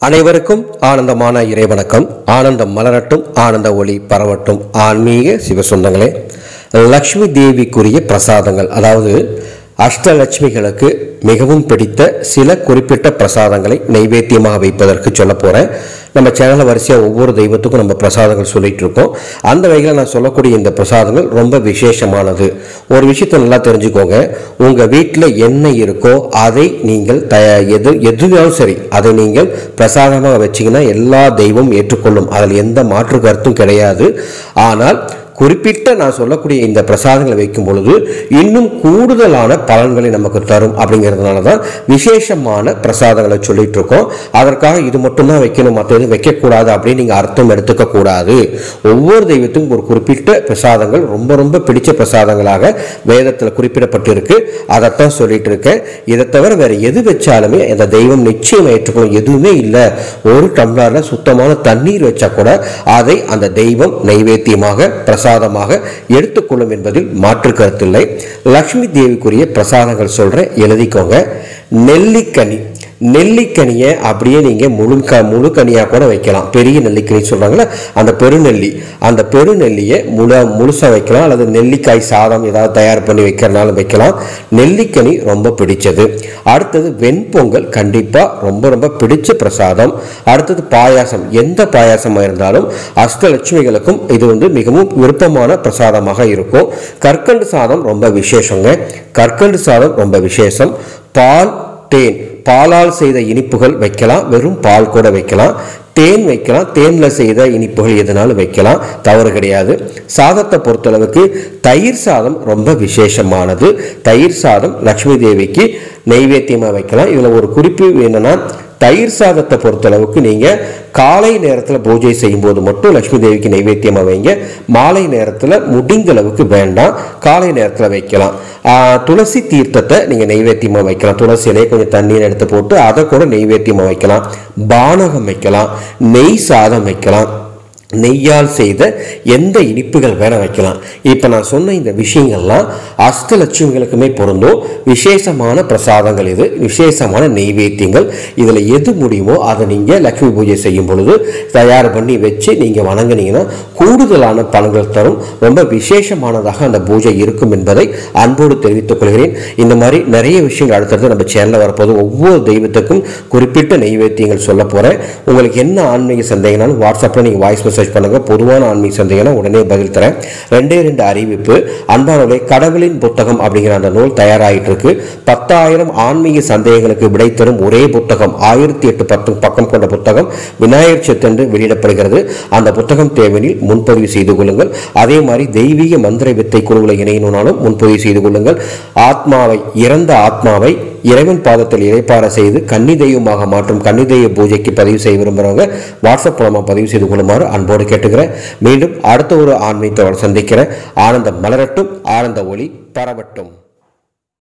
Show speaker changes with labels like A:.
A: அனைவருக்கும் ஆனந்தமான இறைவணக்கம் ஆனந்தம் மலரட்டும் ஆனந்த ஒளி பரவட்டும் ஆன்மீக சிவசொந்தங்களே லக்ஷ்மி தேவிக்குரிய பிரசாதங்கள் அதாவது அஷ்டலட்சுமிகளுக்கு மிகவும் பிடித்த சில குறிப்பிட்ட பிரசாதங்களை நைவேத்தியமாக வைப்பதற்கு சொல்ல போகிறேன் நம்ம சேனலில் வரிசையாக ஒவ்வொரு தெய்வத்துக்கும் நம்ம பிரசாதங்கள் சொல்லிட்டு இருக்கோம் அந்த வகையில் நான் சொல்லக்கூடிய இந்த பிரசாதங்கள் ரொம்ப விசேஷமானது ஒரு விஷயத்தை நல்லா தெரிஞ்சுக்கோங்க உங்கள் வீட்டில் என்ன இருக்கோ அதை நீங்கள் த எது எதுனாலும் சரி அதை நீங்கள் பிரசாதமாக வச்சீங்கன்னா எல்லா தெய்வம் ஏற்றுக்கொள்ளும் அதில் எந்த மாற்று கருத்தும் கிடையாது ஆனால் குறிப்பிட்ட நான் சொல்லக்கூடிய இந்த பிரசாதங்களை வைக்கும் பொழுது இன்னும் கூடுதலான பலன்களை நமக்கு தரும் அப்படிங்கிறதுனால தான் விசேஷமான பிரசாதங்களை சொல்லிட்டு இருக்கோம் அதற்காக இது மட்டும்தான் வைக்கணும் மற்ற எதுவும் வைக்கக்கூடாது அப்படின்னு நீங்கள் அர்த்தம் எடுத்துக்க கூடாது ஒவ்வொரு தெய்வத்துக்கும் ஒரு குறிப்பிட்ட பிரசாதங்கள் ரொம்ப ரொம்ப பிடிச்ச பிரசாதங்களாக வேதத்தில் குறிப்பிடப்பட்டிருக்கு அதைத்தான் சொல்லிட்டு இருக்கேன் இதை தவிர வேற எது வச்சாலுமே இந்த தெய்வம் நிச்சயம் ஏற்றுக்கணும் எதுவுமே இல்லை ஒரு டம்ளர்ல சுத்தமான தண்ணீர் வச்சா கூட அதை அந்த தெய்வம் நைவேத்தியமாக பிரசாதமாக எடுத்துக்கொள்ளும் என்பதில் மாற்று கருத்தில்லை லக்ஷ்மி தேவிக்குரிய பிரசாதங்கள் சொல்றேன் எழுதிக்கோங்க நெல்லிக்கனி நெல்லிக்கனியை அப்படியே நீங்கள் முழு க முழு கனியாக கூட வைக்கலாம் பெரிய நெல்லிக்கனி சொல்கிறாங்களே அந்த பெருநெல்லி அந்த பெருநெல்லியை முழு முழுசாக வைக்கலாம் அல்லது நெல்லிக்காய் சாதம் ஏதாவது தயார் பண்ணி வைக்கிறனாலும் வைக்கலாம் நெல்லிக்கனி ரொம்ப பிடிச்சது அடுத்தது வெண்பொங்கல் கண்டிப்பாக ரொம்ப ரொம்ப பிடிச்ச பிரசாதம் அடுத்தது பாயாசம் எந்த பாயாசமாக இருந்தாலும் அஷ்டலட்சுமிகளுக்கும் இது வந்து மிகவும் விருப்பமான பிரசாதமாக இருக்கும் கற்கண்டு சாதம் ரொம்ப விசேஷங்க கற்கண்டு சாதம் ரொம்ப விசேஷம் பால் தேன் பாலால் செய்த இனிப்புகள் வைக்கலாம் வெறும் பால் கூட வைக்கலாம் தேன் வைக்கலாம் தேனில் செய்த இனிப்புகள் எதுனாலும் வைக்கலாம் தவறு கிடையாது சாதத்தை பொறுத்தளவுக்கு தயிர் சாதம் ரொம்ப விசேஷமானது தயிர் சாதம் லக்ஷ்மி தேவிக்கு நைவேத்தியமாக வைக்கலாம் இதில் ஒரு குறிப்பு என்னன்னா தயிர் சாதத்தை பொறுத்தளவுக்கு நீங்கள் காலை நேரத்தில் பூஜை செய்யும்போது மட்டும் லக்ஷ்மி தேவிக்கு நைவேத்தியமாக வைங்க மாலை நேரத்தில் முடிந்த அளவுக்கு வேண்டாம் காலை நேரத்தில் வைக்கலாம் ஆஹ், துளசி தீர்த்தத்தை நீங்கள் நைவேத்தியமாக வைக்கலாம் துளசி இலையை கொஞ்சம் தண்ணீர் எடுத்து போட்டு அதை கூட நைவேத்தியமாக வைக்கலாம் பானகம் வைக்கலாம் நெய் சாதம் வைக்கலாம் நெய்யால் செய்த எந்த இனிப்புகள் வேணா வைக்கலாம் இப்போ நான் சொன்ன இந்த விஷயங்கள்லாம் அஷ்டலட்சுமிகளுக்குமே பொருந்தும் விசேஷமான பிரசாதங்கள் இது விசேஷமான நெய்வேத்தியங்கள் இதில் எது முடியுமோ அதை நீங்கள் லக்ஷ்மி பூஜை செய்யும் பொழுது தயார் பண்ணி வச்சு நீங்கள் வணங்குனீங்கன்னா கூடுதலான பலன்கள் தரும் ரொம்ப விசேஷமானதாக அந்த பூஜை இருக்கும் என்பதை அன்போடு தெரிவித்துக் கொள்கிறேன் இந்த மாதிரி நிறைய விஷயங்கள் அடுத்தடுத்து நம்ம சேனலில் வரப்போது ஒவ்வொரு தெய்வத்துக்கும் குறிப்பிட்ட நெய்வேத்தியங்கள் சொல்ல போகிறேன் உங்களுக்கு என்ன ஆன்மீக சந்தேகம்னாலும் வாட்ஸ்அப்பில் நீங்கள் வாய்ஸ் மெசேஜ் பண்ணுங்க பொதுவான ஆன்மீக சந்தேகம்னா உடனே பதில் தரேன் ரெண்டே ரெண்டு அறிவிப்பு அன்பானவர்களே கடவுளின் புத்தகம் அப்படிங்கிற அந்த நூல் தயாராகிட்டு இருக்கு பத்தாயிரம் ஆன்மீக சந்தேகங்களுக்கு விடை தரும் ஒரே புத்தகம் ஆயிரத்தி எட்டு பத்து பக்கம் கொண்ட புத்தகம் விநாயகர் சத்தன்று வெளியிடப்படுகிறது அந்த புத்தகம் தேவையில் முன்பதிவு செய்து கொள்ளுங்கள் அதே மாதிரி தெய்வீக மந்திர வித்தை குழுவில் இணையணும்னாலும் முன்பதிவு செய்து கொள்ளுங்கள் ஆத்மாவை இறந்த ஆத்மாவை இறைவன் பாதத்தில் இறைப்பார செய்து கன்னி தெய்வமாக மாற்றும் கன்னி தெய்வ பூஜைக்கு பதிவு செய்ய விரும்புகிறவங்க வாட்ஸ்அப் மூலமாக பதிவு செய்து கொள்ளுமாறு அன்போடு கேட்டுக்கிறேன் மீண்டும் அடுத்த ஒரு ஆன்மீகத்தோடு சந்திக்கிறேன் ஆனந்தம் மலரட்டும் ஆனந்த ஒளி பரவட்டும்